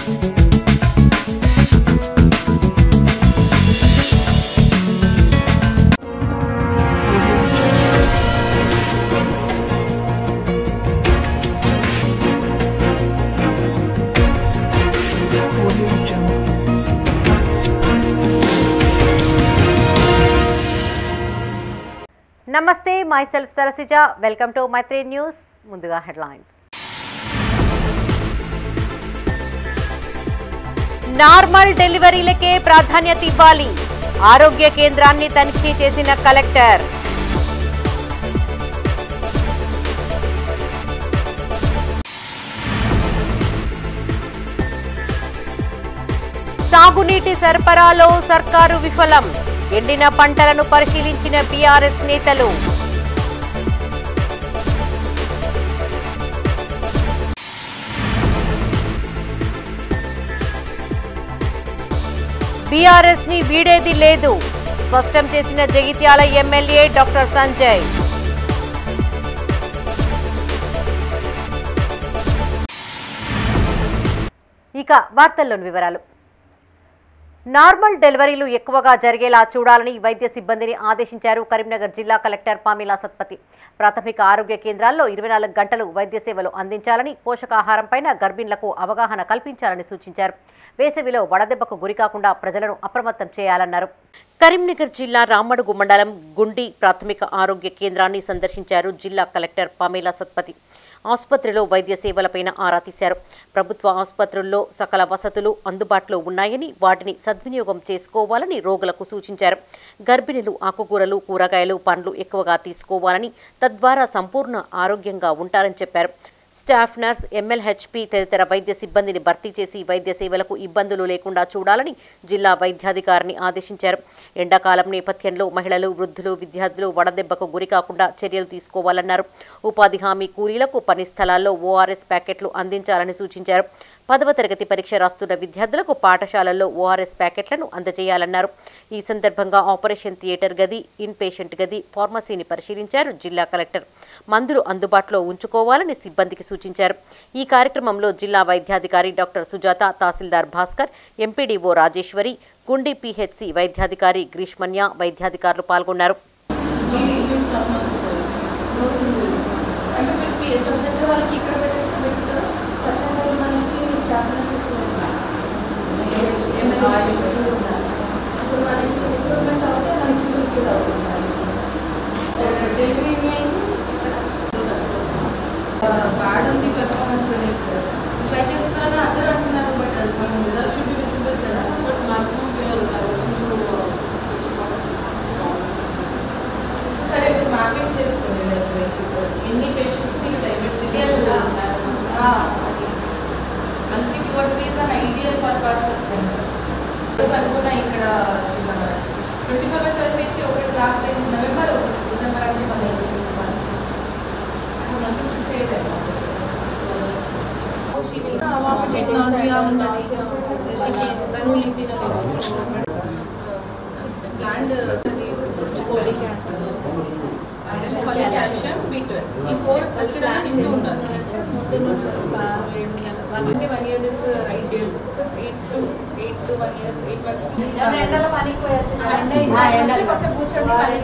నమస్తే myself Sarasija welcome to Maitri news ముందుగా headlines normal డెలివరీలకే ప్రాధాన్యత ఇవ్వాలి ఆరోగ్య కేంద్రాన్ని తనిఖీ చేసిన కలెక్టర్ సాగునీటి సరఫరాలో సర్కారు విఫలం ఎండిన పంటలను పరిశీలించిన బీఆర్ఎస్ నేతలు బీఆర్ఎస్ ని వీడేది లేదు స్పష్టం చేసిన జగిత్యాల ఎమ్మెల్యే డాక్టర్ సంజయ్ ఇక వార్తల్లోని వివరాలు నార్మల్ డెలివరీలు ఎక్కువగా జరిగేలా చూడాలని వైద్య సిబ్బందిని ఆదేశించారు కరీంనగర్ జిల్లా కలెక్టర్ పామిలా సత్పతి ప్రాథమిక ఆరోగ్య కేంద్రాల్లో ఇరవై నాలుగు గంటలు వైద్య సేవలు అందించాలని పోషకాహారంపైన గర్భిణులకు అవగాహన కల్పించాలని సూచించారు వేసవిలో వడదెబ్బకు గురికాకుండా ప్రజలను అప్రమత్తం చేయాలన్నారు కరీంనగర్ జిల్లా రామడుగు మండలం గుండి ప్రాథమిక ఆరోగ్య కేంద్రాన్ని సందర్శించారు జిల్లా కలెక్టర్ పామేలా సత్పతి ఆసుపత్రిలో వైద్య సేవలపైన ఆరా తీశారు ప్రభుత్వ ఆసుపత్రుల్లో సకల వసతులు అందుబాటులో ఉన్నాయని వాటిని సద్వినియోగం చేసుకోవాలని రోగులకు సూచించారు గర్భిణులు ఆకుకూరలు కూరగాయలు పండ్లు ఎక్కువగా తీసుకోవాలని తద్వారా సంపూర్ణ ఆరోగ్యంగా ఉంటారని చెప్పారు స్టాఫ్ నర్స్ ఎంఎల్హెచ్పి తదితర వైద్య సిబ్బందిని భర్తీ చేసి వైద్య సేవలకు ఇబ్బందులు లేకుండా చూడాలని జిల్లా వైద్యాధికారిని ఆదేశించారు ఎండాకాలం నేపథ్యంలో మహిళలు వృద్ధులు విద్యార్థులు వడదెబ్బకు గురికాకుండా చర్యలు తీసుకోవాలన్నారు ఉపాధి హామీ కూలీలకు పని స్థలాల్లో ఓఆర్ఎస్ ప్యాకెట్లు అందించాలని సూచించారు పదవ తరగతి పరీక్ష రాస్తున్న విద్యార్థులకు పాఠశాలల్లో ఓఆర్ఎస్ ప్యాకెట్లను అందజేయాలన్నారు ఈ సందర్భంగా ఆపరేషన్ థియేటర్ గది ఇన్ పేషెంట్ గది ఫార్మసీని పరిశీలించారు జిల్లా కలెక్టర్ మందులు అందుబాటులో ఉంచుకోవాలని సిబ్బందికి సూచించారు ఈ కార్యక్రమంలో జిల్లా వైద్యాధికారి doctor Sujatha tahsildar Bhaskar MPDO Rajeshwari Gundi PHC వైద్యాధికారి గ్రీష్మన్య వైద్యాధికారులు పాల్గొన్నారు అంటే మీరు పిఎస్ఎం సెంటర్ వాళ్ళకి ఇక్కడ పెట్టేస్తే పెట్టుతారు సత్యంలో మనకి స్టాఫ్ నర్సెస్ ఉన్నారు ఇప్పుడు మనకి రిక్రూట్మెంట్ అవుతే మనకి ఫుల్ఫిల్ అవుతున్నారు డెలివరీ బ్యాడ్ ఉంది పెర్ఫార్మెన్స్ అనేది ట్రై చేస్తున్నారని అందరూ అంటున్నారు బట్ మనం రిజల్ట్ షుడ్ బి విజిబుల్ కదా బట్ మాక్సిమం సరే ఇప్పుడు మ్యాపింగ్ చేసుకోండి ఎన్ని పేషెంట్స్ మీరు డైవర్ట్ చేయాలి మంత్లీ ట్వంటీ డేస్ అని ఐడియల్ పర్ పర్సన్ అనుకున్నా ఇక్కడ ట్వంటీ ఫైవ్ బై సెవెన్ నుంచి ఒకటి లాస్ట్ టైం నవంబర్ డిసెంబర్ అంటే మళ్ళీ నథింగ్ టు సే తను ఇది తినలేదు planned iron folic calcium B twelve ఈ ఫోర్ ఖచ్చితంగా తింటూ ఉండాలి అంటే one year is ideal eight to eight to one year eight months ఎండలో పనికి పోయొచ్చు ఎండకి వస్తే కూర్చోండి పని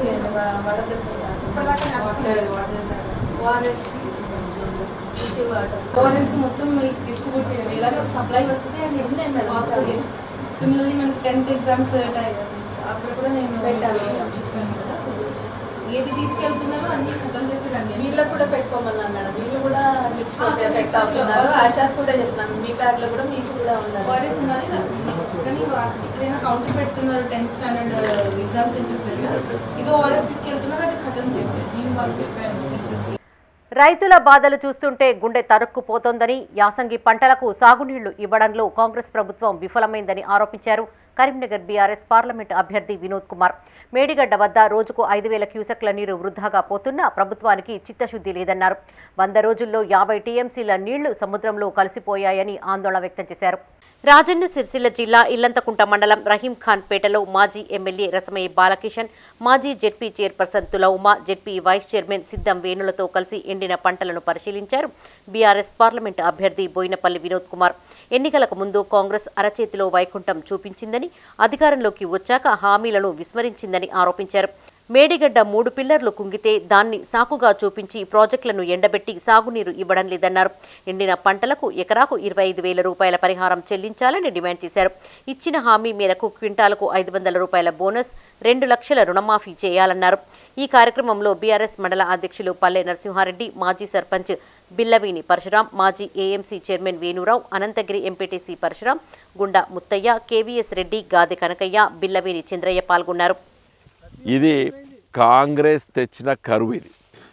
ఓఆర్ఎస్ మొత్తం మీకు డిస్ట్రిబ్యూట్ చేయాలి ఇలాగే సప్లై వస్తుంది అండ్ హాస్పిటల్ సిమిలర్లీ మనకి టెన్త్ ఎగ్జామ్స్ అక్కడ కూడా నేను పెట్టాను. చెప్పాను కదా సో ఏది తీసుకెళ్తున్నారో అన్ని ఖతం చేసేదండి వీళ్ళకి కూడా పెట్టుకోమన్నాను మేడం వీళ్ళు కూడా మిక్స్ ఆ, ఎఫెక్ట్ అవుతున్నారు ఆశాస్ కూడా చెప్తున్నాను మీ బ్యాగ్ లో కూడా మీకు కూడా ఉండాలి ఓఆర్ఎస్ ఉన్నది నాకు. కానీ వా- ఇక్కడేమో కౌంటర్ పెడుతున్నారు టెన్త్ స్టాండర్డ్ ఎగ్జామ్స్ సెంటర్స్ దగ్గర ఇది ఓఆర్ఎస్ తీసుకెళ్తున్నారు అది ఖతం చేసేది నేను వాళ్ళు చెప్పాను టీచర్స్కి రైతుల బాధలు చూస్తుంటే గుండె తరుక్కుపోతోందని యాసంగి పంటలకు సాగునీళ్లు ఇవ్వడంలో కాంగ్రెస్ ప్రభుత్వం విఫలమైందని ఆరోపించారు కరీంనగర్ బీఆర్ఎస్ పార్లమెంట్ అభ్యర్థి వినోద్ కుమార్ మేడిగడ్డ వద్ద రోజుకు ఐదు వేల క్యూసెక్ల నీరు వృధాగా పోతున్నా ప్రభుత్వానికి చిత్తశుద్ధి లేదన్నారు వంద రోజుల్లో యాభై టీఎంసీల నీళ్లు సముద్రంలో కలిసిపోయాయని ఆందోళన వ్యక్తం చేశారు రాజన్న సిరిసిల్ల జిల్లా ఇల్లంతకుంట మండలం రహీం ఖాన్ పేటలో మాజీ ఎమ్మెల్యే రసమయ్య బాలకిషన్ మాజీ ZP chairperson Tulauma ZP vice chairman Siddham వేణులతో కలిసి ఎండిన పంటలను పరిశీలించారు బీఆర్ఎస్ పార్లమెంటు అభ్యర్థి బోయినపల్లి వినోద్ కుమార్ ఎన్నికలకు ముందు కాంగ్రెస్ అరచేతిలో వైకుంఠం చూపించిందని అధికారంలోకి వచ్చాక హామీలను విస్మరించిందని ఆరోపించారు మేడిగడ్డ మూడు పిల్లర్లు కుంగితే దాన్ని సాకుగా చూపించి ప్రాజెక్టులను ఎండబెట్టి సాగునీరు ఇవ్వడం లేదన్నారు ఎండిన పంటలకు ఎకరాకు ఇరవై ఐదు వేల రూపాయల పరిహారం చెల్లించాలని డిమాండ్ చేశారు ఇచ్చిన హామీ మేరకు క్వింటాలకు ఐదు వందల రూపాయల బోనస్ రెండు లక్షల రుణమాఫీ చేయాలన్నారు ఈ కార్యక్రమంలో బీఆర్ఎస్ మండల అధ్యక్షులు పల్లె నరసింహారెడ్డి మాజీ సర్పంచ్ బిల్లవీని పరశురాం మాజీ AMC chairman Venurao Anantagiri MPTC Parashuram Gunda Muthaiah KVS Reddy Gade Kanakaiah Billavini Chandraiah పాల్గొన్నారు ఇది కాంగ్రెస్ తెచ్చిన కరువు ఇది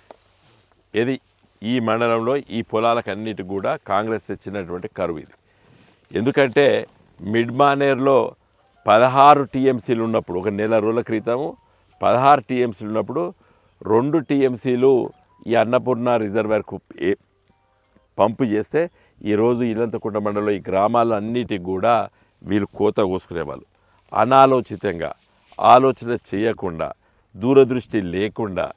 ఇది ఈ మండలంలో ఈ పొలాలకన్నిటికి కూడా కాంగ్రెస్ తెచ్చినటువంటి కరువు ఇది ఎందుకంటే మిడ్ మానేర్లో పదహారు టీఎంసీలు ఉన్నప్పుడు ఒక నెల రోజుల క్రితము పదహారు టీఎంసీలు ఉన్నప్పుడు రెండు టీఎంసీలు ఈ అన్నపూర్ణ రిజర్వేర్కు ఏ- పంపు చేస్తే ఈరోజు ఇల్లంతకుంట మండలంలో ఈ గ్రామాలన్నిటికి కూడా వీళ్ళు కోత కోసుకునేవాళ్ళు అనాలోచితంగా ఆలోచన చేయకుండా దూరదృష్టి లేకుండా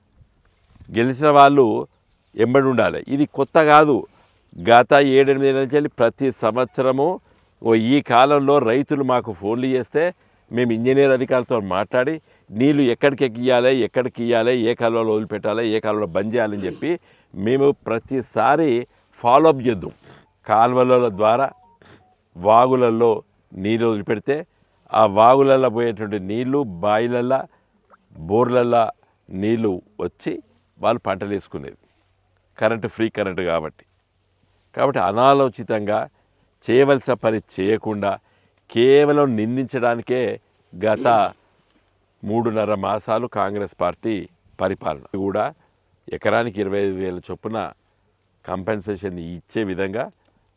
గెలిచిన వాళ్ళు ఎంబడి ఉండాలి ఇది కొత్త కాదు గత ఏడెనిమిది నెలల నుంచి ప్రతి సంవత్సరము ఓ ఈ కాలంలో రైతులు మాకు ఫోన్లు చేస్తే మేము ఇంజనీర్ అధికారులతో మాట్లాడి నీళ్లు ఎక్కడికి ఇవ్వాలి ఎక్కడికి ఇవ్వాలి ఏ కాలువలో వదిలిపెట్టాలి ఏ కాలువలో బంద్ చేయాలని చెప్పి మేము ప్రతిసారి ఫాలోఅప్ చేద్దాం కాలువల ద్వారా వాగులలో నీళ్ళు వదిలిపెడితే ఆ వాగులలో పోయేటువంటి నీళ్లు బాయిలల్లో బోర్లల్లో నీళ్లు వచ్చి వాళ్ళు పంటలు వేసుకునేది కరెంటు ఫ్రీ కరెంటు కాబట్టి కాబట్టి అనాలోచితంగా చేయవలసిన పని చేయకుండా కేవలం నిందించడానికే గత మూడున్నర మాసాలు కాంగ్రెస్ పార్టీ పరిపాలన ఇది కూడా ఎకరానికి ఇరవై ఐదు వేల చొప్పున కంపెన్సేషన్ ఇచ్చే విధంగా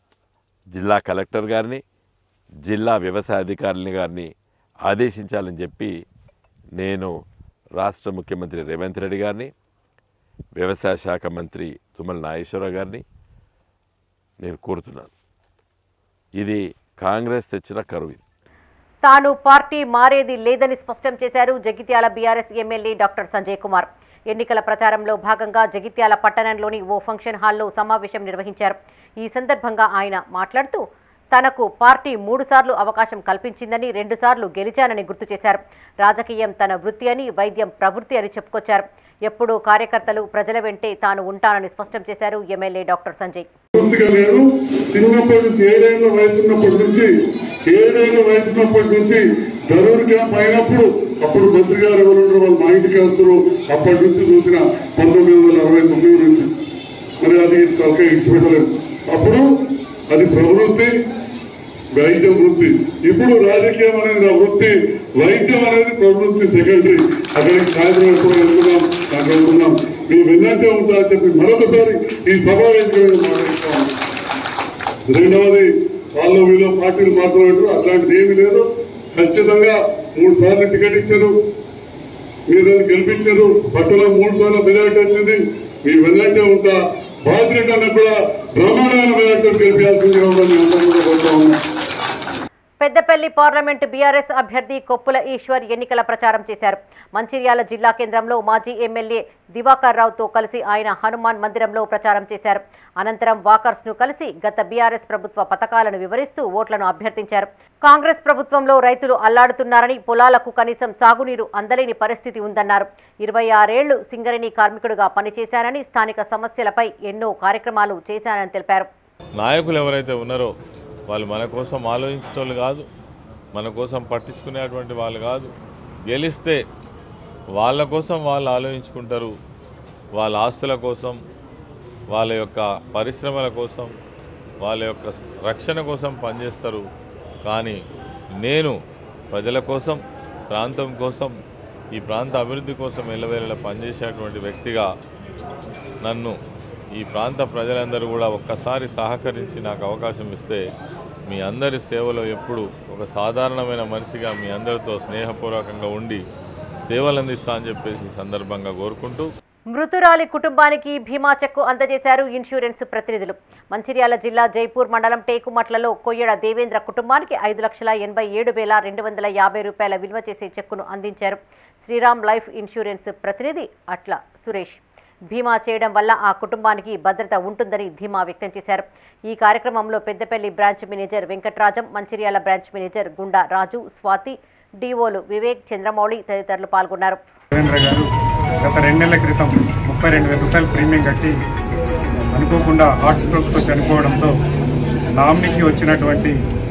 జిల్లా కలెక్టర్ గారిని జిల్లా వ్యవసాయ అధికారులని గారిని ఆదేశించాలని చెప్పి నేను రాష్ట్ర ముఖ్యమంత్రి రేవంత్ రెడ్డి గారిని వ్యవసాయ శాఖ మంత్రి తుమ్మల నాగేశ్వరరావు గారిని నేను కోరుతున్నాను ఇది కాంగ్రెస్ తెచ్చిన కరువు ఇది తాను పార్టీ మారేది లేదని స్పష్టం చేశారు Jagtial BRS MLA doctor Sanjay Kumar ఎన్నికల ప్రచారంలో భాగంగా జగిత్యాల పట్టణంలోని ఓ ఫంక్షన్ హాల్లో సమావేశం నిర్వహించారు ఈ సందర్భంగా ఆయన మాట్లాడుతూ తనకు పార్టీ మూడుసార్లు అవకాశం కల్పించిందని రెండుసార్లు గెలిచానని గుర్తు చేశారు రాజకీయం తన వృత్తి అని వైద్యం ప్రవృత్తి అని చెప్పుకొచ్చారు ఎప్పుడూ కార్యకర్తలు ప్రజల వెంటే తాను ఉంటానని స్పష్టం చేశారు ఎమ్మెల్యే డాక్టర్ సంజయ్ పూర్తిగా నేను చిన్నప్పటి నుంచి ఏడేళ్ల వయసు ఉన్నప్పటి నుంచి ఏడేళ్ల వయసు ఉన్నప్పటి నుంచి ధరూర్ క్యాంప్ అయినప్పుడు అప్పుడు మంత్రి గారు ఎవరు ఉండరు వాళ్ళు మా ఇంటికి వస్తారు అప్పటి నుంచి చూసిన పంతొమ్మిది వందల అరవై తొమ్మిది నుంచి మరి అది తలక ఇచ్చిపెట్టలేదు అప్పుడు అది ప్రవృత్తి వైద్యం వృత్తి ఇప్పుడు రాజకీయం అనేది నా వృత్తి వైద్యం అనేది ప్రవృత్తి సెకండరీ అక్కడికి సాయంత్రం ఎప్పుడు వెళ్తున్నాం నాకు వెళ్తున్నాం మీ విన్నట్టే ఉంటా అని చెప్పి మరొకసారి ఈ సభ వేదిక మీద మాట్లాడుతాం రెండవది వాళ్ళు వీళ్ళు పార్టీలు మాట్లాడారు అట్లాంటిది ఏమీ లేదు ఖచ్చితంగా మూడు సార్లు టికెట్ ఇచ్చారు మీరు నన్ను గెలిపించారు పట్టణం మూడు సార్లు మెజార్టీ వచ్చింది మీ వెన్నట్టే ఉంటా బాధ్యత అన్న కూడా బ్రహ్మాండమైన మెజార్టీ గెలిపించాల్సిందిగా ఉందని అందరూ కూడా కోరుతా ఉన్నాం పెద్దపల్లి పార్లమెంట్ బీఆర్ఎస్ అభ్యర్థి కొప్పుల ఈశ్వర్ ఎన్నికల ప్రచారం చేశారు మంచిర్యాల జిల్లా కేంద్రంలో మాజీ ఎమ్మెల్యే దివాకర్ రావుతో కలిసి ఆయన హనుమాన్ మందిరంలో ప్రచారం చేశారు అనంతరం వాకర్స్ ను కలిసి గత బీఆర్ఎస్ ప్రభుత్వ పథకాలను వివరిస్తూ ఓట్లను అభ్యర్థించారు కాంగ్రెస్ ప్రభుత్వంలో రైతులు అల్లాడుతున్నారని పొలాలకు కనీసం సాగునీరు అందలేని పరిస్థితి ఉందన్నారు ఇరవై ఆరేళ్లు సింగరేణి కార్మికుడిగా పనిచేశానని స్థానిక సమస్యలపై ఎన్నో కార్యక్రమాలు చేశానని తెలిపారు నాయకులు ఎవరైతే ఉన్నారో వాళ్ళు మన కోసం ఆలోచించేటోళ్ళు కాదు మన కోసం పట్టించుకునేటువంటి వాళ్ళు కాదు గెలిస్తే వాళ్ళ కోసం వాళ్ళు ఆలోచించుకుంటారు వాళ్ళ ఆస్తుల కోసం వాళ్ళ యొక్క పరిశ్రమల కోసం వాళ్ళ యొక్క రక్షణ కోసం పనిచేస్తారు కానీ నేను ప్రజల కోసం ప్రాంతం కోసం ఈ ప్రాంత అభివృద్ధి కోసం ఎల్లవేళలా పనిచేసేటువంటి వ్యక్తిగా నన్ను ఈ ప్రాంత ప్రజలందరూ కూడా ఒక్కసారి సహకరించి నాకు అవకాశం ఇస్తే మీ అందరి సేవలో ఎప్పుడు ఒక సాధారణమైన మనిషిగా మీ అందరితో స్నేహపూర్వకంగా ఉండి సేవలు అందిస్తా అని చెప్పేసి ఈ సందర్భంగా కోరుకుంటూ మృతురాలి కుటుంబానికి భీమా చెక్కు అందజేశారు ఇన్సూరెన్స్ ప్రతినిధులు మంచిర్యాల జిల్లా జైపూర్ మండలం టేకుమట్లలో కొయ్యడ దేవేంద్ర కుటుంబానికి ఐదు లక్షల ఎనభై ఏడు వేల రెండు వందల యాభై రూపాయల విలువ చేసే చెక్కును అందించారు శ్రీరామ్ లైఫ్ ఇన్సూరెన్స్ ప్రతినిధి అట్ల సురేష్ భీమా చేయడం వల్ల ఆ కుటుంబానికి భద్రత ఉంటుందని ధీమా వ్యక్తం చేశారు ఈ కార్యక్రమంలో Peddapalli branch manager Venkatrajam Mancherial branch manager Gunda Raju Swathi డిఓలు Vivek Chandramouli తదితరులు పాల్గొన్నారు సురేంద్ర గారు గత రెండు నెలల క్రితం ముప్పై రెండు వేల రూపాయలు ప్రీమియం కట్టి అనుకోకుండా హార్ట్ స్ట్రోక్తో చనిపోవడంతో నామినీకి వచ్చినటువంటి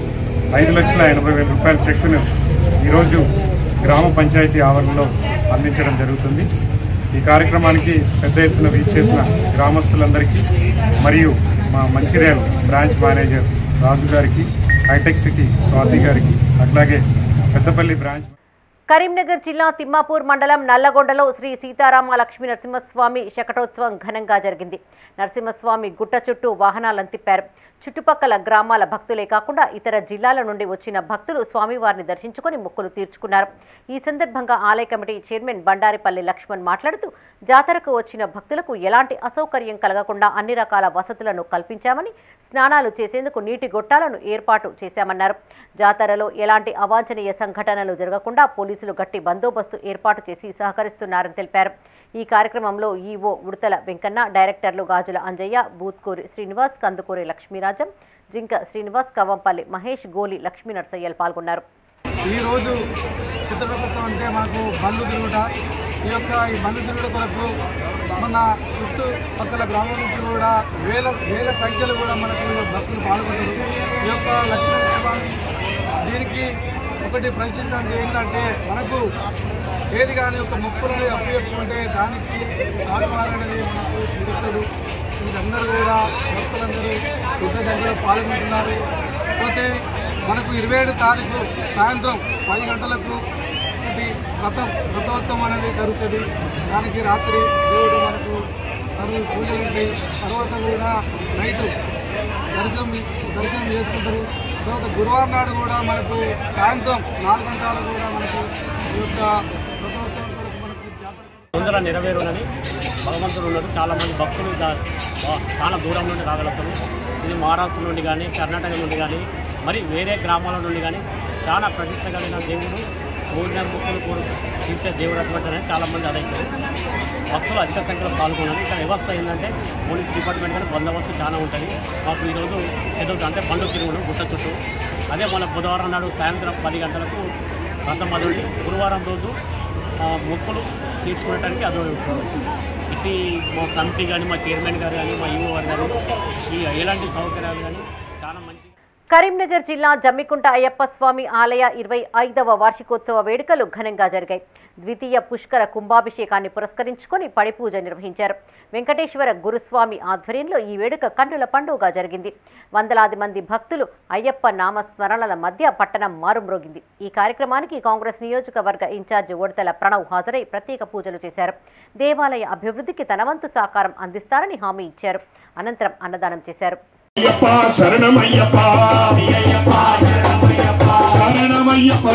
ఐదు లక్షల ఎనభై వేల రూపాయల చెక్కును ఈరోజు గ్రామ పంచాయతీ ఆవరణలో అందించడం జరుగుతుంది ఈ కార్యక్రమానికి పెద్ద ఎత్తున వీచ్ చేసిన గ్రామస్తులందరికీ మరియు మా మంచిర్యాల బ్రాంచ్ మేనేజర్ రాజు గారికి హైటెక్ సిటీ స్వాతి గారికి అట్లాగే పెద్దపల్లి బ్రాంచ్ కరీంనగర్ జిల్లా తిమ్మాపూర్ మండలం నల్లగొండలో శ్రీ సీతారామ లక్ష్మీ నరసింహస్వామి శకటోత్సవం ఘనంగా జరిగింది నరసింహస్వామి గుట్ట చుట్టూ వాహనాలను తిప్పారు చుట్టుపక్కల గ్రామాల భక్తులే కాకుండా ఇతర జిల్లాల నుండి వచ్చిన భక్తులు స్వామివారిని దర్శించుకొని మొక్కులు తీర్చుకున్నారు ఈ సందర్భంగా ఆలయ కమిటీ చైర్మన్ బండారిపల్లి లక్ష్మణ్ మాట్లాడుతూ జాతరకు వచ్చిన భక్తులకు ఎలాంటి అసౌకర్యం కలగకుండా అన్ని రకాల వసతులను కల్పించామని స్నానాలు చేసేందుకు నీటి గొట్టాలను ఏర్పాటు చేశామన్నారు జాతరలో ఎలాంటి అవాంఛనీయ సంఘటనలు జరగకుండా పోలీసులు గట్టి బందోబస్తు ఏర్పాటు చేసి సహకరిస్తున్నారని తెలిపారు ఈ కార్యక్రమంలో ఈవో ఉడతల వెంకన్న డైరెక్టర్లు గాజుల అంజయ్య బూత్కూరి శ్రీనివాస్ కందుకూరి లక్ష్మీరాజం జింక శ్రీనివాస్ కవ్వంపల్లి మహేష్ గోలి లక్ష్మీ నర్సయ్యలు పాల్గొన్నారు ఈరోజు చిత్రపథం అంటే మనకు బండ్లు తిరుగుట ఈ యొక్క ఈ బండ్లు తిరుగుట కొరకు మన చుట్టుపక్కల గ్రామం నుంచి కూడా వేల వేల సంఖ్యలో కూడా మనకు భక్తులు పాల్గొంటారు ఈ యొక్క లక్ష్మీ స్వామి దీనికి ఒకటి ప్రశ్నించడం ఏంటంటే మనకు ఏది కానీ ఒక ముప్పులని అప్పు చెప్పుకుంటే దానికి స్వామివారనేది మనకు తీరుతాడు వీరందరూ కూడా భక్తులందరూ పెద్ద సంఖ్యలో పాల్గొంటున్నారు పోతే మనకు ఇరవై ఏడు తారీఖు సాయంత్రం పది గంటలకు ఒకటి రథం రథోత్సవం అనేది జరుగుతుంది దానికి రాత్రి దేవుడు మనకు మరియు పూజలు ఉంటాయి తర్వాత కూడా నైట్ దర్శనం దర్శనం చేసుకుంటారు తర్వాత గురువారం నాడు కూడా మనకు సాయంత్రం నాలుగు గంటల కూడా మనకు ఈ యొక్క రథోత్సవం కొరకు మనకు జాతర తొందర నెరవేరునని భగవంతుడు ఉన్నాడు చాలామంది భక్తులు దా- వా- చాలా దూరం నుండి రాగలుగుతారు ఇది మహారాష్ట్ర నుండి కానీ కర్ణాటక నుండి కానీ మరి వేరే గ్రామాల నుండి కానీ చాలా ప్రతిష్ట కలిగిన దేవుడు కోరిన భక్తులు కోరు తీర్చే దేవుడు అటువంటి అనేది చాలామంది అదైతారు భక్తులు అధిక సంఖ్యలో పాల్గొన్నారు ఇక్కడ వ్యవస్థ ఏంటంటే పోలీస్ డిపార్ట్మెంట్ కానీ బందోబస్తు చాలా ఉంటుంది మాకు ఈరోజు చదువుతా అంటే పండుగ తిరుగుడు గుట్ట చుట్టూ అదే మన బుధవారం నాడు సాయంత్రం పది గంటలకు రథం మొదలు గురువారం రోజు ఆ, మొక్కులు తీర్చుకోవడానికి అది ఇటు మా కమిటీ కానీ మా చైర్మన్ గారు కానీ మా యువ గారు కానీ ఈ ఎలాంటి సౌకర్యాలు కానీ చాలా మంచి కరీంనగర్ జిల్లా జమ్మికుంట అయ్యప్ప స్వామి ఆలయ ఇరవై ఐదవ వార్షికోత్సవ వేడుకలు ఘనంగా జరిగాయి ద్వితీయ పుష్కర కుంభాభిషేకాన్ని పురస్కరించుకొని పడిపూజ నిర్వహించారు వెంకటేశ్వర గురుస్వామి ఆధ్వర్యంలో ఈ వేడుక కన్నుల పండుగ జరిగింది వందలాది మంది భక్తులు అయ్యప్ప నామస్మరణల మధ్య పట్టణం మారుమ్రోగింది ఈ కార్యక్రమానికి కాంగ్రెస్ నియోజకవర్గ ఇన్ఛార్జ్ ఉడతల ప్రణవ్ హాజరై ప్రత్యేక పూజలు చేశారు దేవాలయ అభివృద్ధికి తన వంతు సహకారం అందిస్తారని హామీ ఇచ్చారు అనంతరం అన్నదానం చేశారు అయ్యప్ప శరణమయ్యప్ప శరణమయ్యప్ప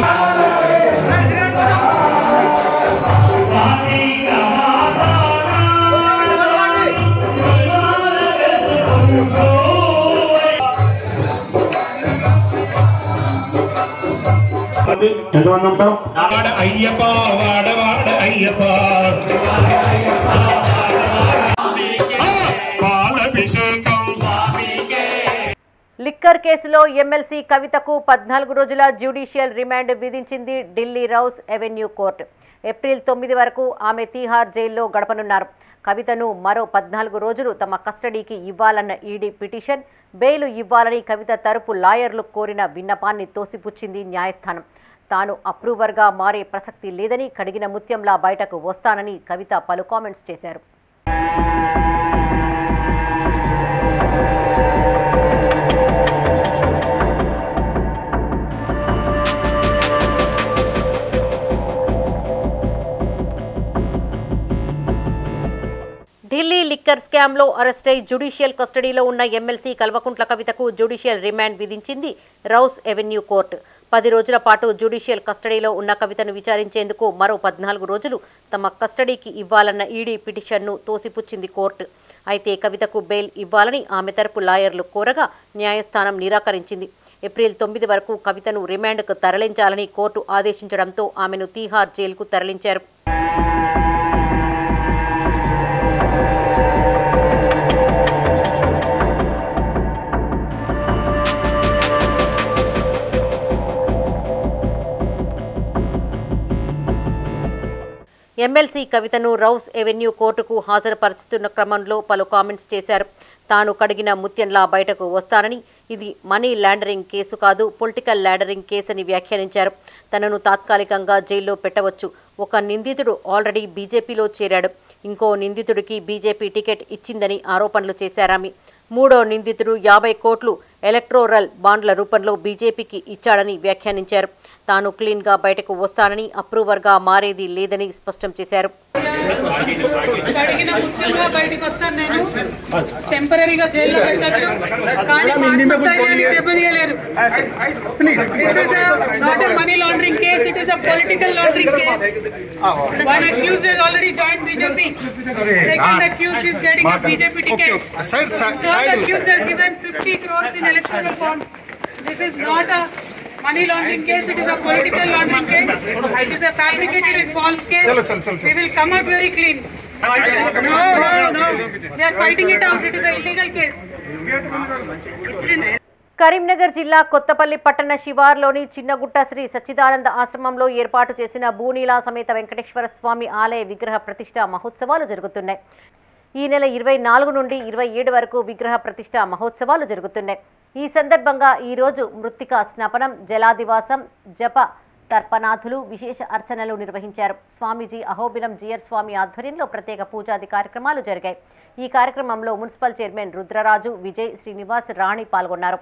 ఎంతమంది ఉంటాం వాడ అయ్యప్ప వాడవాడ అయ్యప్ప పాలభిషేకం లిక్కర్ కేసులో ఎమ్మెల్సీ కవితకు పద్నాలుగు రోజుల జ్యుడిషియల్ రిమాండ్ విధించింది Delhi Rouse Avenue court April తొమ్మిది వరకు ఆమె తీహార్ జైల్లో గడపనున్నారు కవితను మరో పద్నాలుగు రోజులు తమ కస్టడీకి ఇవ్వాలన్న ఈడీ పిటిషన్ బెయిల్ ఇవ్వాలని కవిత తరపు లాయర్లు కోరిన విన్నపాన్ని తోసిపుచ్చింది న్యాయస్థానం తాను అప్రూవర్గా మారే ప్రసక్తి లేదని కడిగిన ముత్యంలా బయటకు వస్తానని కవిత పలు కామెంట్స్ చేశారు ఢిల్లీ లిక్కర్ లిక్కర్ స్కామ్లో అరెస్టై జ్యుడిషియల్ కస్టడీలో ఉన్న ఎమ్మెల్సీ కల్వకుంట్ల కవితకు జ్యుడిషియల్ రిమాండ్ విధించింది రౌస్ ఎవెన్యూ కోర్టు పది రోజుల పాటు జ్యుడిషియల్ కస్టడీలో ఉన్న కవితను విచారించేందుకు మరో పద్నాలుగు రోజులు తమ కస్టడీకి ఇవ్వాలన్న ఈడీ పిటిషన్ను తోసిపుచ్చింది కోర్టు అయితే కవితకు బెయిల్ ఇవ్వాలని ఆమె తరపు లాయర్లు కోరగా న్యాయస్థానం నిరాకరించింది ఏప్రిల్ తొమ్మిది వరకు కవితను రిమాండ్కు తరలించాలని కోర్టు ఆదేశించడంతో ఆమెను తీహార్ జైలుకు తరలించారు ఎమ్మెల్సీ కవితను రౌస్ ఎవెన్యూ కోర్టుకు హాజరుపరుచుతున్న క్రమంలో పలు కామెంట్స్ చేశారు తాను కడిగిన ముత్యంలా బయటకు వస్తానని ఇది మనీ లాండరింగ్ కేసు కాదు పొలిటికల్ లాండరింగ్ కేసని వ్యాఖ్యానించారు తనను తాత్కాలికంగా జైల్లో పెట్టవచ్చు ఒక నిందితుడు ఆల్రెడీ బీజేపీలో చేరాడు ఇంకో నిందితుడికి బీజేపీ టికెట్ ఇచ్చిందని ఆరోపణలు చేశారామె మూడో నిందితుడు యాభై కోట్లు ఎలక్ట్రోరల్ బాండ్ల రూపంలో బీజేపీకి ఇచ్చాడని వ్యాఖ్యానించారు తాను క్లీన్గా బయటకు వస్తానని అప్రూవర్గా మారేది లేదని స్పష్టం చేశారు అడిగిన ముఖ్యంగా బయటకు వస్తాను నేను టెంపరీగా జైల్లో పెట్టచ్చు కానీ మా ఆత్మస్థైర్యాన్ని దెబ్బతీయలేరు this is not money laundering case it is a political laundering case one accused has already joined BJP second accused is getting a BJP ticket third accused has given 50 crores in electoral bonds this is not a money laundering case it is a political laundering case it is a fabricated and false case we will come out very clean no no no they are fighting it out it is an illegal case Karimnagar జిల్లా కొత్తపల్లి పట్టణ శివార్లోని చిన్నగుట్ట శ్రీ సచ్చిదానంద ఆశ్రమంలో ఏర్పాటు చేసిన భూనీలా సమేత వెంకటేశ్వర స్వామి ఆలయ విగ్రహ ప్రతిష్ట మహోత్సవాలు జరుగుతున్నాయి ఈ నెల ఇరవై నాలుగు నుండి ఇరవై ఏడు వరకు విగ్రహ ప్రతిష్ట మహోత్సవాలు జరుగుతున్నాయి ఈ సందర్భంగా ఈ రోజు మృత్తిక స్నాపనం జలాదివాసం జప తర్పనాథులు విశేష అర్చనలు నిర్వహించారు స్వామీజీ అహోబిలం జియర్ స్వామి ఆధ్వర్యంలో ప్రత్యేక పూజాది కార్యక్రమాలు జరిగాయి ఈ కార్యక్రమంలో మున్సిపల్ చైర్మన్ రుద్రరాజు విజయ్ శ్రీనివాస్ రాణి పాల్గొన్నారు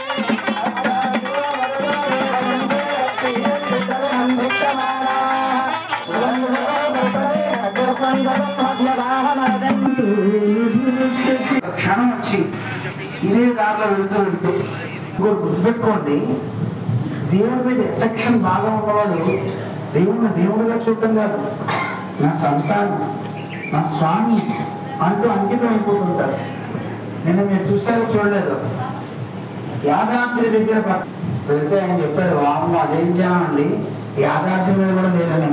క్షణం వచ్చి ఇదే దారిలో వెళ్తూ వెళ్తూ ఇంకోటి గుర్తుపెట్టుకోండి దేవుడి మీద ఎఫెక్షన్ బాగా ఉన్నవాడు దేవుడిని దేవుడిగా చూడటం కాదు నా సంతానం నా స్వామి అంటూ అంకితం అయిపోతుంటారు నేను మీరు చూసారో చూడలేదు యాదాద్రి దగ్గర పక్క- వెళ్తే ఆయన చెప్పాడు వామ్మ అదేం జనం యాదాద్రి మీద కూడా లేరని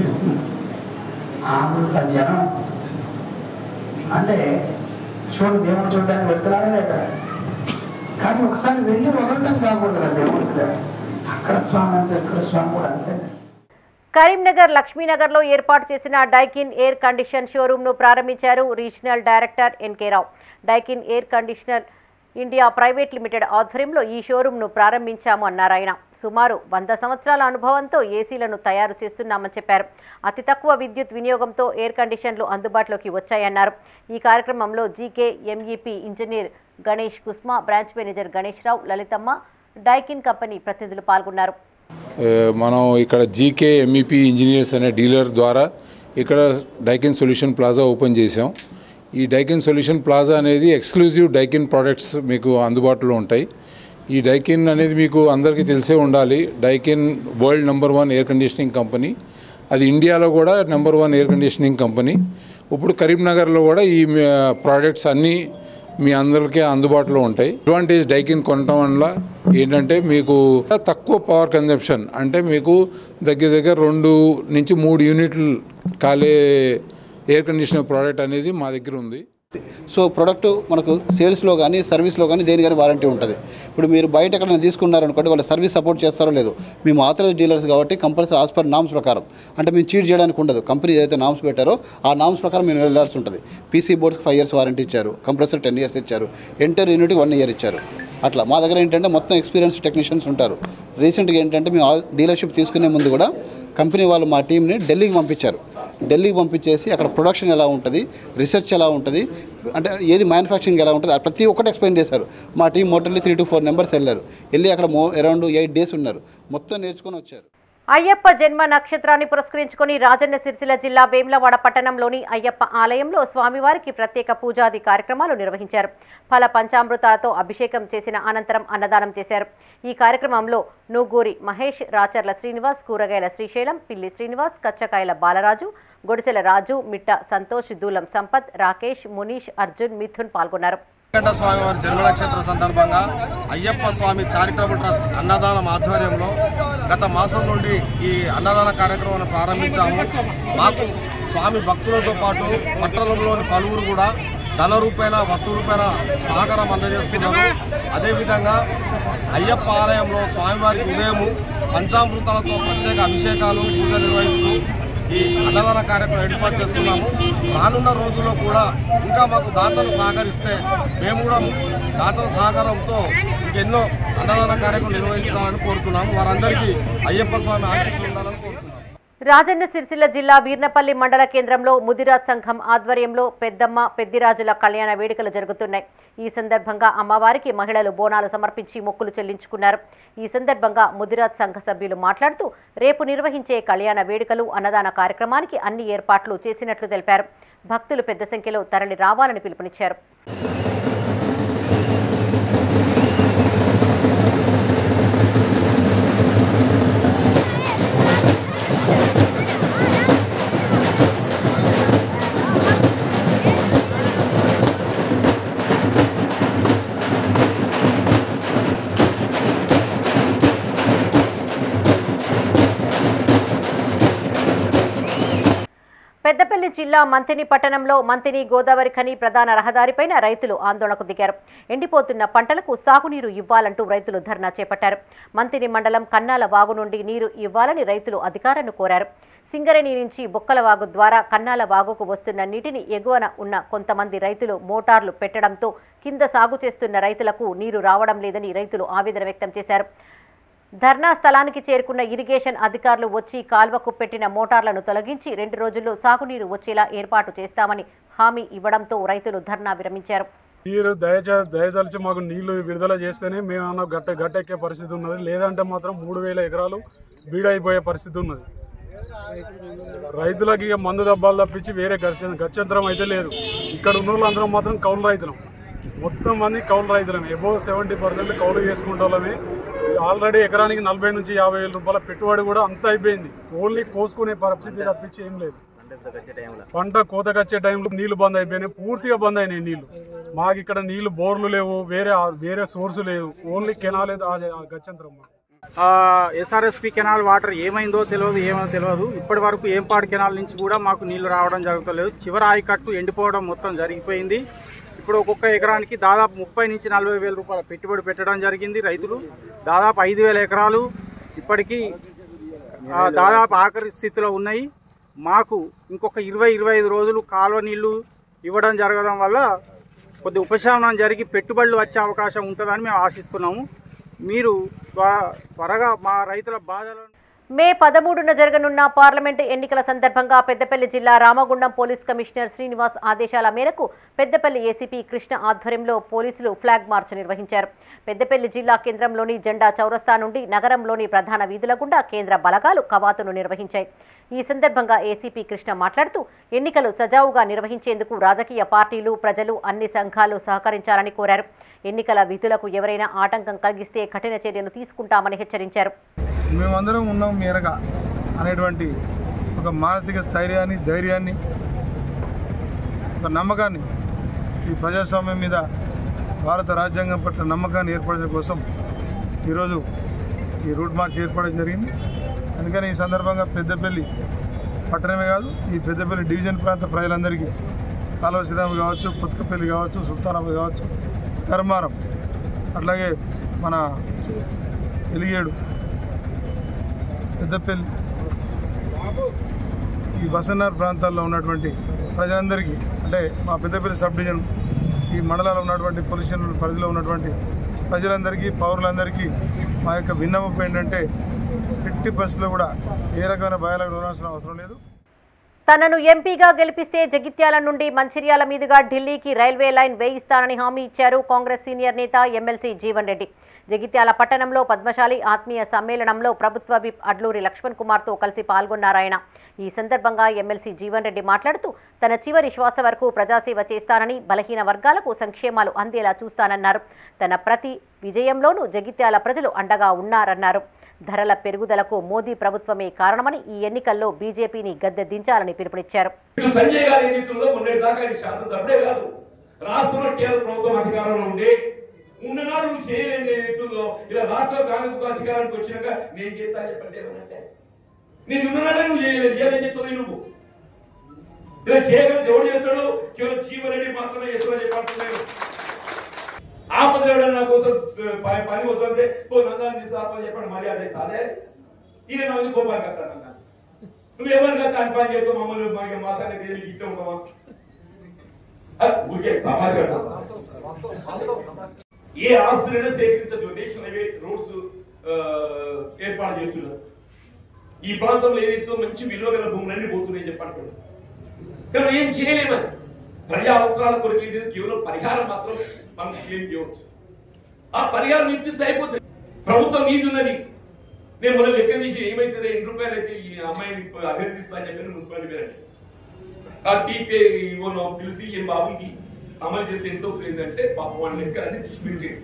అంత జనం అంటే చూడండి దేవుడు చూడడానికి వెళ్తున్నారా లేదా కానీ ఒకసారి వెళ్ళి వదలటం కాకూడదు కదా దేవుడి మీద అక్కడ స్వామి అంతే ఇక్కడ స్వామి కూడా అంతే కరీంనగర్ లక్ష్మీనగర్లో ఏర్పాటు చేసిన డైకిన్ ఎయిర్ కండిషన్ షోరూంను ప్రారంభించారు regional director NK Rao Daikin air conditioner India private limited ఆధ్వర్యంలో ఈ షోరూంను ప్రారంభించాము అన్నారు ఆయన సుమారు వంద సంవత్సరాల అనుభవంతో ఏసీలను తయారు చేస్తున్నామని చెప్పారు అతి తక్కువ విద్యుత్ వినియోగంతో ఎయిర్ కండిషన్లు అందుబాటులోకి వచ్చాయన్నారు ఈ కార్యక్రమంలో GK MEP engineer Ganesh Kusma branch manager Ganesh Rao Lalithamma Daikin company ప్రతినిధులు పాల్గొన్నారు ఏ, మనం ఇక్కడ జీకే ఎంఈపీ ఇంజనీర్స్ అనే డీలర్ ద్వారా ఇక్కడ డైకిన్ సొల్యూషన్ ప్లాజా ఓపెన్ చేసాం ఈ డైకిన్ సొల్యూషన్ ప్లాజా అనేది ఎక్స్క్లూజివ్ డైకిన్ ప్రోడక్ట్స్ మీకు అందుబాటులో ఉంటాయి ఈ డైకిన్ అనేది మీకు అందరికీ తెలిసే ఉండాలి Daikin world number one air conditioning company అది ఇండియాలో కూడా number one air conditioning company ఇప్పుడు కరీంనగర్లో కూడా ఈ ప్రోడక్ట్స్ అన్నీ మీ అందరికీ అందుబాటులో ఉంటాయి అడ్వాంటేజ్ డైకిన్ కొనటం వల్ల ఏంటంటే మీకు తక్కువ పవర్ కన్జంప్షన్ అంటే మీకు దగ్గర దగ్గర రెండు నుంచి మూడు యూనిట్లు కాలే ఎయిర్ కండిషనర్ ప్రోడక్ట్ అనేది మా దగ్గర ఉంది సో ప్రొడక్ట్ మనకు సేల్స్లో కానీ సర్వీస్లో కానీ దేని కానీ వారంటీ ఉంటుంది ఇప్పుడు మీరు బయట ఎక్కడైనా తీసుకున్నారనుకోండి వాళ్ళ సర్వీస్ సపోర్ట్ చేస్తారో లేదో మేము ఆథరైజ్ డీలర్స్ కాబట్టి కంపల్సరీ ఆస్ పర్ నామ్స్ ప్రకారం అంటే మేము చీట్ చేయడానికి ఉండదు కంపెనీ ఏదైతే నామ్స్ పెట్టారో ఆ నామ్స్ ప్రకారం మేము వెళ్ళాల్సి ఉంటుంది పీసీ బోర్డ్స్కి ఫైవ్ ఇయర్స్ వారంటీ ఇచ్చారు కంప్రెసర్ టెన్ ఇయర్స్ ఇచ్చారు ఎంటర్ యూనిట్కి వన్ ఇయర్ ఇచ్చారు అట్లా మా దగ్గర ఏంటంటే మొత్తం ఎక్స్పీరియన్స్ టెక్నీషియన్స్ ఉంటారు రీసెంట్గా ఏంటంటే మేము డీలర్షిప్ తీసుకునే ముందు కూడా కంపెనీ వాళ్ళు మా టీంని ఢిల్లీకి పంపించారు ఢిల్లీకి పంపించేసి అక్కడ ప్రొడక్షన్ ఎలా ఉంటుంది రీసెర్చ్ ఎలా ఉంటుంది అంటే ఏది మ్యానుఫ్యాక్చరింగ్ ఎలా ఉంటుంది అది ప్రతి ఒక్కటి ఎక్స్ప్లెయిన్ చేశారు మా టీం మోటల్లీ త్రీ టు ఫోర్ నెంబర్స్ వెళ్ళారు వెళ్ళి అక్కడ మో అరౌండ్ ఎయిట్ డేస్ ఉన్నారు మొత్తం నేర్చుకొని వచ్చారు అయ్యప్ప జన్మ నక్షత్రాన్ని పురస్కరించుకొని రాజన్న సిరిసిల్ల జిల్లా వేములవాడ పట్టణంలోని అయ్యప్ప ఆలయంలో స్వామివారికి ప్రత్యేక పూజాది కార్యక్రమాలు నిర్వహించారు ఫల పంచామృతాలతో అభిషేకం చేసిన అనంతరం అన్నదానం చేశారు ఈ కార్యక్రమంలో నూగూరి మహేష్ రాచర్ల శ్రీనివాస్ కూరగాయల శ్రీశైలం పిల్లి శ్రీనివాస్ కచ్చకాయల బాలరాజు గొడిసెల రాజు మిట్ట సంతోష్ దూలం సంపత్ రాకేష్ మునీష్ అర్జున్ మిథున్ పాల్గొన్నారు వెంకట స్వామి వారి జన్మ నక్షత్ర సందర్భంగా అయ్యప్ప స్వామి చారిటబుల్ ట్రస్ట్ అన్నదానం ఆధ్వర్యంలో గత మాసం నుండి ఈ అన్నదాన కార్యక్రమాన్ని ప్రారంభించాము మాకు స్వామి భక్తులతో పాటు పట్టణంలోని పలువురు కూడా ధన రూపేణ వస్తు రూపేణ సహకారం అందజేస్తున్నారు అదేవిధంగా అయ్యప్ప ఆలయంలో స్వామివారికి ఉదయము పంచామృతాలతో ప్రత్యేక అభిషేకాలు పూజలు నిర్వహిస్తూ ఈ అన్నదాన కార్యక్రమం ఏర్పాటు చేస్తున్నాము రానున్న రోజుల్లో కూడా ఇంకా మాకు దాతలు సహకరిస్తే మేము కూడా దాతల సహకారంతో ఎన్నో అన్నదాన కార్యక్రమం నిర్వహించాలని కోరుతున్నాము వారందరికీ అయ్యప్ప స్వామి ఆశీస్సులు ఉండాలని కోరుతున్నాము రాజన్న సిరిసిల్ల జిల్లా వీర్నపల్లి మండల కేంద్రంలో ముదిరాజ్ సంఘం ఆధ్వర్యంలో పెద్దమ్మ పెద్దిరాజుల కళ్యాణ వేడుకలు జరుగుతున్నాయి ఈ సందర్భంగా అమ్మవారికి మహిళలు బోనాలు సమర్పించి మొక్కులు చెల్లించుకున్నారు ఈ సందర్భంగా ముదిరాజ్ సంఘ సభ్యులు మాట్లాడుతూ రేపు నిర్వహించే కళ్యాణ వేడుకలు అన్నదాన కార్యక్రమానికి అన్ని ఏర్పాట్లు చేసినట్లు తెలిపారు భక్తులు పెద్ద సంఖ్యలో తరలి రావాలని పిలుపునిచ్చారు పెద్దపల్లి జిల్లా మంతిని పట్టణంలో మంతిని గోదావరి ఖని ప్రధాన రహదారిపైన రైతులు ఆందోళనకు దిగారు ఎండిపోతున్న పంటలకు సాగునీరు ఇవ్వాలంటూ రైతులు ధర్నా చేపట్టారు మంతిని మండలం కన్నాల వాగు నుండి నీరు ఇవ్వాలని రైతులు అధికారులను కోరారు సింగరేణి నుంచి బొక్కల వాగు ద్వారా కన్నాల వాగుకు వస్తున్న నీటిని ఎగువన ఉన్న కొంతమంది రైతులు మోటార్లు పెట్టడంతో కింద సాగు చేస్తున్న రైతులకు నీరు రావడం లేదని రైతులు ఆవేదన వ్యక్తం చేశారు ధర్నా స్థలానికి చేరుకున్న ఇరిగేషన్ అధికారులు వచ్చి కాల్వకు పెట్టిన మోటార్లను తొలగించి రెండు రోజుల్లో సాగునీరు వచ్చేలా ఏర్పాటు చేస్తామని హామీ ఇవ్వడంతో రైతులు ధర్నా విరమించారు నీరు దయచే దయదలిచి మాకు నీళ్లు విడుదల చేస్తేనే మేము గట్ట గట్టెక్కే పరిస్థితి ఉన్నది లేదంటే మాత్రం మూడు వేల ఎకరాలు బీడైపోయే పరిస్థితి ఉన్నది రైతులకి ఇక మందు దబ్బాలు తప్పించి వేరే గచ్చ గత్యంతరం అయితే లేదు ఇక్కడ ఉన్న వాళ్ళందరం మాత్రం కౌలు రైతులం మొత్తం మంది కౌలు రైతులమే ఎబో సెవెంటీ పర్సెంట్ కౌలు చేసుకుంటే వాళ్ళమే ఆల్రెడీ ఎకరానికి నలభై నుంచి యాభై వేల రూపాయల పెట్టుబడి కూడా అంతా అయిపోయింది ఓన్లీ కోసుకునే పరిస్థితి తప్పించి ఏం లేదు పంట కోతకొచ్చే టైంలో నీళ్లు బంద్ అయిపోయినాయి పూర్తిగా బంద్ అయినాయి నీళ్లు మాకు ఇక్కడ నీళ్లు బోర్లు లేవు వేరే వేరే సోర్స్ లేవు ఓన్లీ కెనాలే ఆ గచ్చంతరం మాకు. ఎస్ఆర్ఎస్పి కెనాల్ వాటర్ ఏమైందో తెలియదు ఏమో తెలియదు ఇప్పటి వరకు ఏంపాడు కెనాల్ నుంచి కూడా మాకు నీళ్లు రావడం జరుగుతలేదు చివరి ఆయకట్టు ఎండిపోవడం మొత్తం జరిగిపోయింది ఇప్పుడు ఒక్కొక్క ఎకరానికి దాదాపు ముప్పై నుంచి నలభై వేల రూపాయల పెట్టుబడి పెట్టడం జరిగింది రైతులు దాదాపు ఐదు వేల ఎకరాలు ఇప్పటికీ ఆ, దాదాపు ఆఖరి స్థితిలో ఉన్నాయి మాకు ఇంకొక ఇరవై ఇరవై ఐదు రోజులు కాలువ నీళ్లు ఇవ్వడం జరగడం వల్ల కొద్ది ఉపశమనం జరిగి పెట్టుబడులు వచ్చే అవకాశం ఉంటుందని మేము ఆశిస్తున్నాము మీరు త్వ- త్వరగా మా రైతుల బాధలను మే పదమూడున జరగనున్న పార్లమెంటు ఎన్నికల సందర్భంగా పెద్దపల్లి జిల్లా రామగుండం పోలీస్ కమిషనర్ శ్రీనివాస్ ఆదేశాల మేరకు పెద్దపల్లి ఏసీపీ కృష్ణ ఆధ్వర్యంలో పోలీసులు ఫ్లాగ్ మార్చ్ నిర్వహించారు పెద్దపల్లి జిల్లా కేంద్రంలోని జెండా చౌరస్తా నుండి నగరంలోని ప్రధాన వీధుల గుండా కేంద్ర బలగాలు కవాతును నిర్వహించాయి ఈ సందర్భంగా ఏసీపీ కృష్ణ మాట్లాడుతూ ఎన్నికలు సజావుగా నిర్వహించేందుకు రాజకీయ పార్టీలు ప్రజలు అన్ని సంఘాలు సహకరించాలని కోరారు ఎన్నికల విధులకు ఎవరైనా ఆటంకం కలిగిస్తే కఠిన చర్యలు తీసుకుంటామని హెచ్చరించారు మేమందరం ఉన్నాం మేరగా అనేటువంటి ఒక మానసిక స్థైర్యాన్ని ధైర్యాన్ని ఒక నమ్మకాన్ని ఈ ప్రజాస్వామ్యం మీద భారత రాజ్యాంగం పట్ల నమ్మకాన్ని ఏర్పడడం కోసం ఈరోజు ఈ రూట్ మార్చ్ ఏర్పడడం జరిగింది అందుకని ఈ సందర్భంగా పెద్దపల్లి పట్టణమే కాదు ఈ పెద్దపల్లి డివిజన్ ప్రాంత ప్రజలందరికీ కాలువ శ్రీరామ్ కావచ్చు పుత్కపల్లి కావచ్చు సుల్తానాబాద్ కావచ్చు ధర్మారం అట్లాగే మన ఎలిగేడు పెద్దపల్లి ఈ బసన్నార్ ప్రాంతాల్లో ఉన్నటువంటి ప్రజలందరికీ అంటే మా పెద్దపల్లి సబ్ డివిజన్ ఈ మండలాల్లో ఉన్నటువంటి పొల్యూషన్ పరిధిలో ఉన్నటువంటి ప్రజలందరికీ పౌరులందరికీ మా యొక్క విన్నపం ఏంటంటే ఎట్టి బస్సులో కూడా ఏ రకమైన భయాలకు లోనాల్సిన అవసరం లేదు తనను ఎంపీగా గెలిపిస్తే జగిత్యాల నుండి మంచిర్యాల మీదుగా ఢిల్లీకి రైల్వే లైన్ వేయిస్తానని హామీ ఇచ్చారు కాంగ్రెస్ సీనియర్ నేత ఎమ్మెల్సీ జీవన్ రెడ్డి జగిత్యాల పట్టణంలో పద్మశాలి ఆత్మీయ సమ్మేళనంలో ప్రభుత్వ విప్ అడ్లూరి లక్ష్మణ్ కుమార్తో కలిసి పాల్గొన్నారాయన ఈ సందర్భంగా ఎమ్మెల్సీ జీవన్ రెడ్డి మాట్లాడుతూ తన చివరి శ్వాస వరకు ప్రజాసేవ చేస్తానని బలహీన వర్గాలకు సంక్షేమాలు అందేలా చూస్తానన్నారు తన ప్రతి విజయంలోనూ జగిత్యాల ప్రజలు అండగా ఉన్నారన్నారు ధరల పెరుగుదలకు మోదీ ప్రభుత్వమే కారణమని ఈ ఎన్నికల్లో బీజేపీని గద్దె దించాలని పిలుపునిచ్చారు ఇటు సంజయ్ గారి ఎన్నికల్లో మొన్నటి దాకా ఇది శాతం తప్పే కాదు రాష్ట్రంలో కేంద్ర ప్రభుత్వం అధికారంలో ఉండి ఉన్ననాడు నువ్వు చేయలేని ఎన్నికల్లో ఇలా రాష్ట్రంలో కాంగ్రెస్ అధికారానికి వచ్చినాక నేను చేస్తా చెప్పండి ఏమనంటే నేను ఉన్ననాడే నువ్వు చేయలేదు ఏదని చెప్తున్నావు నువ్వు ఇలా చేయగల ఎవడు చేస్తాడు కేవలం చీమరెడ్డి మాత్రమే చేస్తాడని చెప్పంటున్నాను ఆపదలు ఎవడన్నా నా కోసం పని పని వస్తుంటే పో నందాన్ని తీసుకురాపని చెప్పండి మర్యాద అదే ఈయన నా మీద కోపానికి వస్తానన్నా నువ్వు ఎవరు కదా అని పని చేస్తావు మమ్మల్ని మా మా సంగతి ఏమి ఇట్లా ఉంటావా అది ఊరికే సమాజం ఏ ఆస్తులైనా సేకరించదు నేషనల్ హైవే రోడ్స్ ఏర్పాటు చేస్తున్నారు ఈ ప్రాంతంలో ఏదైతే మంచి విలువ గల భూములన్నీ పోతున్నాయి చెప్పండి కానీ ఏం చేయలేమని ప్రజా అవసరాల కొరకు ఇది కేవలం పరిహారం మాత్రం మనం క్లెయిమ్ చేయవచ్చు ఆ పరిహారం ఇప్పిస్తే అయిపోతుంది ప్రభుత్వం నీది ఉన్నది నేను మొన్న లెక్క తీసి ఏమైతే ఎన్ని రూపాయలు అయితే ఈ అమ్మాయిని అభ్యర్థిస్తా అని చెప్పి మున్సిపాలిటీ పేరండి ఆ టీపీ ఇవ్వను పిలిచి ఏం బాబు ఇది అమలు చేస్తే ఎంతో ఫేజ్ అంటే పాపం వాళ్ళ లెక్కలన్నీ తీసి పెట్టేది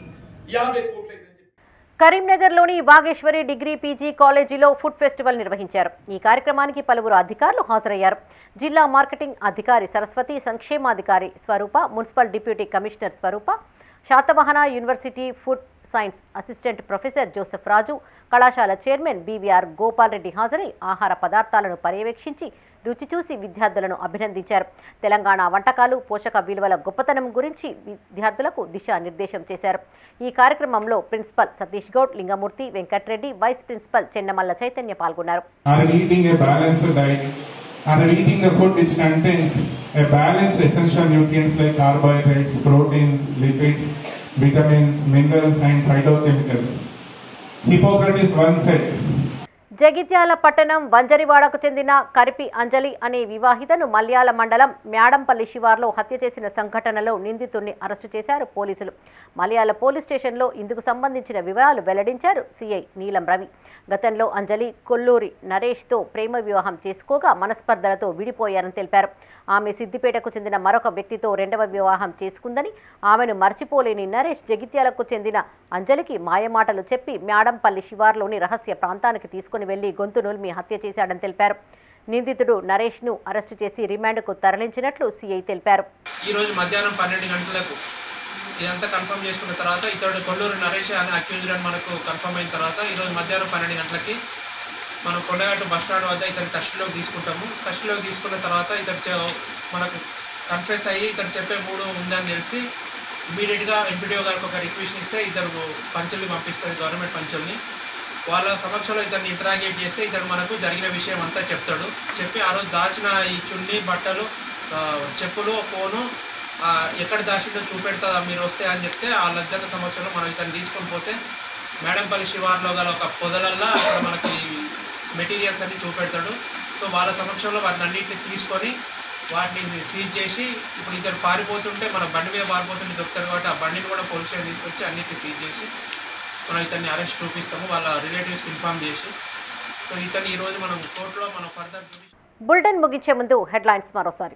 యాభై కోట్ల కరీంనగర్లోని వాగేశ్వరి డిగ్రీ పీజీ కాలేజీలో ఫుడ్ ఫెస్టివల్ నిర్వహించారు ఈ కార్యక్రమానికి పలువురు అధికారులు హాజరయ్యారు జిల్లా మార్కెటింగ్ అధికారి సరస్వతి సంక్షేమాధికారి Swaroopa municipal deputy commissioner Swaroopa Satavahana university food science assistant professor Joseph Raju కళాశాల చైర్మన్ బీవీఆర్ గోపాల్ రెడ్డి హాజరై ఆహార పదార్థాలను పర్యవేక్షించి రుచి చూసి విద్యార్థులను అభినందించారు తెలంగాణ వంటకాలు పోషక విలువల గొప్పతనం గురించి విద్యార్థులకు దిశానిర్దేశం చేశారు ఈ కార్యక్రమంలో principal Satish Goud Lingamurthy Venkat Reddy vice principal Chennamalla Chaitanya పాల్గొన్నారు are eating a balanced diet are eating the food which contains a balanced essential nutrients like carbohydrates, proteins, lipids, vitamins, minerals and phytochemicals. Hippocrates once said, Jagtial పట్టణం వంజరివాడకు చెందిన కరిపి అంజలి అనే వివాహితను మల్యాల మండలం మ్యాడంపల్లి శివార్లో హత్య చేసిన సంఘటనలో నిందితుడిని అరెస్టు చేశారు పోలీసులు మలయాళ పోలీస్ స్టేషన్లో ఇందుకు సంబంధించిన వివరాలు వెల్లడించారు సిఐ నీలం రవి గతంలో అంజలి కొల్లూరి నరేష్తో ప్రేమ వివాహం చేసుకోగా మనస్పర్ధలతో విడిపోయారని తెలిపారు ఆమె సిద్దిపేటకు చెందిన మరొక వ్యక్తితో రెండవ వివాహం చేసుకుందని ఆమెను మర్చిపోలేని నరేష్ జగిత్యాలకు చెందిన అంజలికి మాయమాటలు చెప్పి మ్యాడంపల్లి శివార్లోని రహస్య ప్రాంతానికి తీసుకుని వెళ్లి గొంతు నుల్మి హత్య చేశాడని తెలిపారు నిందితుడు నరేష్ను అరెస్టు చేసి రిమాండ్కు తరలించినట్లు సీఐ తెలిపారు ఈ రోజు మధ్యాహ్నం పన్నెండు గంటలకు ఇదంతా కన్ఫర్మ్ చేసుకున్న తర్వాత ఇతడు కొల్లూరు నరేష్ అనే అక్యూజ్డ్ అని మనకు కన్ఫర్మ్ అయిన తర్వాత ఈరోజు మధ్యాహ్నం పన్నెండు గంటలకి మనం కొండగట్టు బస్ స్టాండ్ వద్ద ఇతను కస్టడీలోకి తీసుకుంటాము కస్టడీలోకి తీసుకున్న తర్వాత ఇతడు చె- మనకు కన్ఫెస్ అయ్యి ఇతడు చెప్పే మూడు ఉందని తెలిసి ఇమీడియట్గా ఎంపీడీఓ గారికి ఒక రిక్వెస్ట్ ఇస్తే ఇద్దరు పంచుల్ని పంపిస్తారు గవర్నమెంట్ పంచుల్ని వాళ్ళ సమక్షంలో ఇతన్ని ఇంటరాగేట్ చేస్తే ఇతను మనకు జరిగిన విషయం అంతా చెప్తాడు చెప్పి ఆ రోజు దాచిన ఈ చున్నీ బట్టలు ఆ, చెప్పులు ఫోను ఆ, ఎక్కడ దాచిందో చూపెడతా మీరు వస్తే అని చెప్తే వాళ్ళిద్దరి సమక్షంలో మనం ఇతను తీసుకొని పోతే మేడంపల్లి శివార్లో గల ఒక పొదలల్లా అక్కడ మనకి మెటీరియల్స్ అన్ని చూపెడతాడు సో వాళ్ళ సమక్షంలో వాటిని అన్నింటిని తీసుకొని వాటిని సీజ్ చేసి ఇప్పుడు ఇద్దరు పారిపోతుంటే మన బండి మీద పారిపోతుంటే దొరుకుతారు కాబట్టి ఆ బండిని కూడా పోలీస్ స్టేషన్ తీసుకొచ్చి అన్నిటిని సీజ్ చేసి మనం ఇతన్ని అరెస్ట్ చూపిస్తాము వాళ్ళ రిలేటివ్స్కి ఇన్ఫామ్ చేసి సో ఇతన్ని ఈరోజు మనం కోర్టులో మనం ఫర్దర్ బులెటిన్ ముగించే ముందు హెడ్లైన్స్ మరోసారి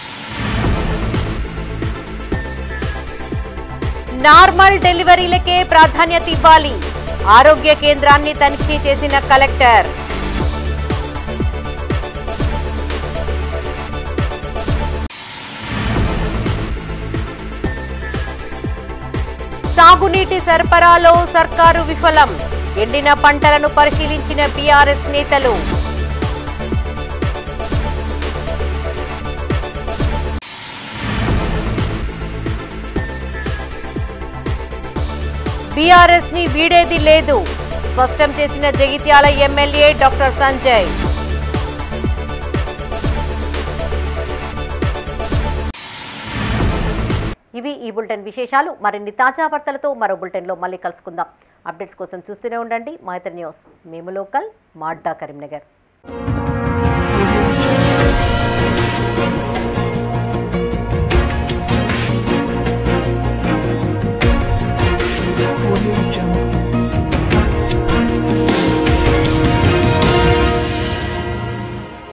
నార్మల్ డెలివరీలకే ప్రాధాన్యత ఇవ్వాలి ఆరోగ్య కేంద్రాన్ని తనిఖీ చేసిన కలెక్టర్ సాగునీటి సరఫరాలో సర్కారు విఫలం ఎండిన పంటలను పరిశీలించిన బీఆర్ఎస్ నేతలు బీఆర్ఎస్ ని వీడేది లేదు స్పష్టం చేసిన జగిత్యాల ఎమ్మెల్యే డాక్టర్ సంజయ్ ఇవి ఈ బులెటిన్ విశేషాలు మరిన్ని తాజా వార్తలతో మరో బులెటిన్లో మళ్ళీ కలుసుకుందాం అప్డేట్స్ కోసం చూస్తూనే ఉండండి మా ఇతర న్యూస్ మేము లోకల్ మాడ్డా కరీంనగర్